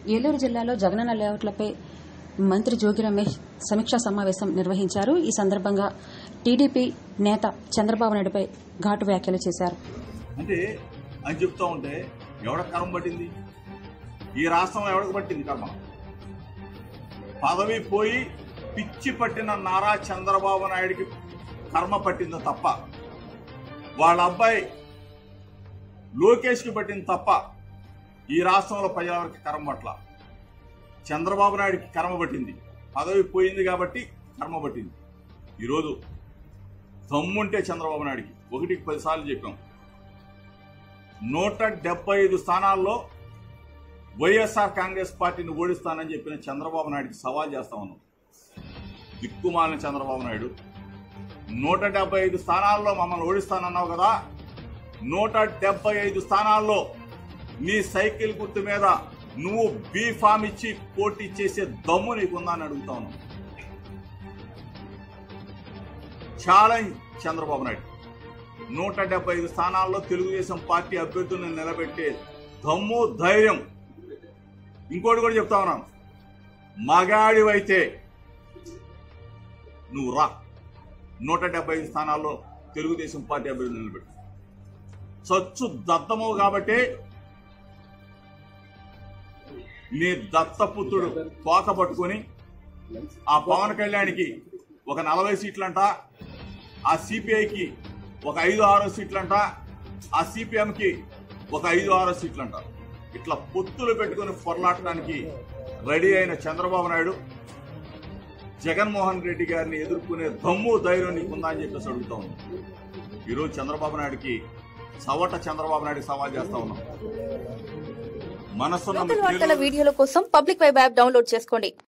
ఏలూరు జిల్లాలో జగనన్న లేఅవుట్లపై మంత్రి జోగి రమేష్ సమీక్షా సమావేశం నిర్వహించారు ఈ సందర్భంగా టీడీపీ నేత చంద్రబాబు నాయుడుపై ఘాటు వ్యాఖ్యలు చేశారు అంటే అని చెప్తా ఉంటే ఎవడ కర్మ పట్టింది ఈ రాష్ట్రంలో ఎవడికి పట్టింది కర్మ పదవి పోయి పిచ్చి పట్టిన నారా చంద్రబాబు నాయుడికి కర్మ పట్టింది తప్ప వాళ్ళ అబ్బాయి లోకేష్కి పట్టింది తప్ప ఈ రాష్ట్రంలో ప్రజలవరికి కర్మ పట్ల చంద్రబాబు నాయుడికి కర్మ పట్టింది పదవి పోయింది కాబట్టి కర్మ పట్టింది ఈరోజు దమ్ముంటే చంద్రబాబు నాయుడికి ఒకటికి పదిసార్లు చెప్పాం నూట డెబ్బై ఐదు స్థానాల్లో వైఎస్ఆర్ కాంగ్రెస్ పార్టీని ఓడిస్తానని చెప్పిన చంద్రబాబు నాయుడికి సవాల్ చేస్తా ఉన్నాం దిక్కుమాలిన చంద్రబాబు నాయుడు నూట డెబ్బై ఐదు స్థానాల్లో మమ్మల్ని ఓడిస్తానన్నావు కదా నూట డెబ్బై ఐదు స్థానాల్లో నీ సైకిల్ గుర్తు మీద నువ్వు బీ ఫామ్ ఇచ్చి పోటీ చేసే దమ్ము నీకుందా అని అడుగుతా ఉన్నాం ఛాలెంజ్ చంద్రబాబు నాయుడు నూట డెబ్బై ఐదు స్థానాల్లో తెలుగుదేశం పార్టీ అభ్యర్థులను నిలబెట్టే దమ్ము ధైర్యం ఇంకోటి కూడా చెప్తా ఉన్నాను మగాడివైతే నువ్వు రా నూట డెబ్బై ఐదు స్థానాల్లో తెలుగుదేశం పార్టీ అభ్యర్థులను నిలబెట్టు సచ్చు దత్తమవు కాబట్టి నీ దత్తపుత్రుడు తోక పట్టుకొని ఆ పవన్ కళ్యాణ్కి ఒక నలభై సీట్లంట ఆ సిపిఐకి ఒక ఐదు ఆరో సీట్లంట ఆ సిపిఎంకి ఒక ఐదు ఆరో సీట్లంట ఇట్లా పొత్తులు పెట్టుకుని పొరలాటడానికి రెడీ అయిన చంద్రబాబు నాయుడు జగన్మోహన్ రెడ్డి గారిని ఎదుర్కొనే దమ్ము ధైర్యం నీకుందా అని చెప్పేసి అడుగుతా ఉన్నాం ఈరోజు చంద్రబాబు నాయుడికి సవట చంద్రబాబు నాయుడికి సవాల్ చేస్తా ఉన్నాం మనసున్న లోకల్ మీ వార్తల తెలుగు- వీడియోల కోసం పబ్లిక్ వెబ్ యాప్ డౌన్లోడ్ చేసుకోండి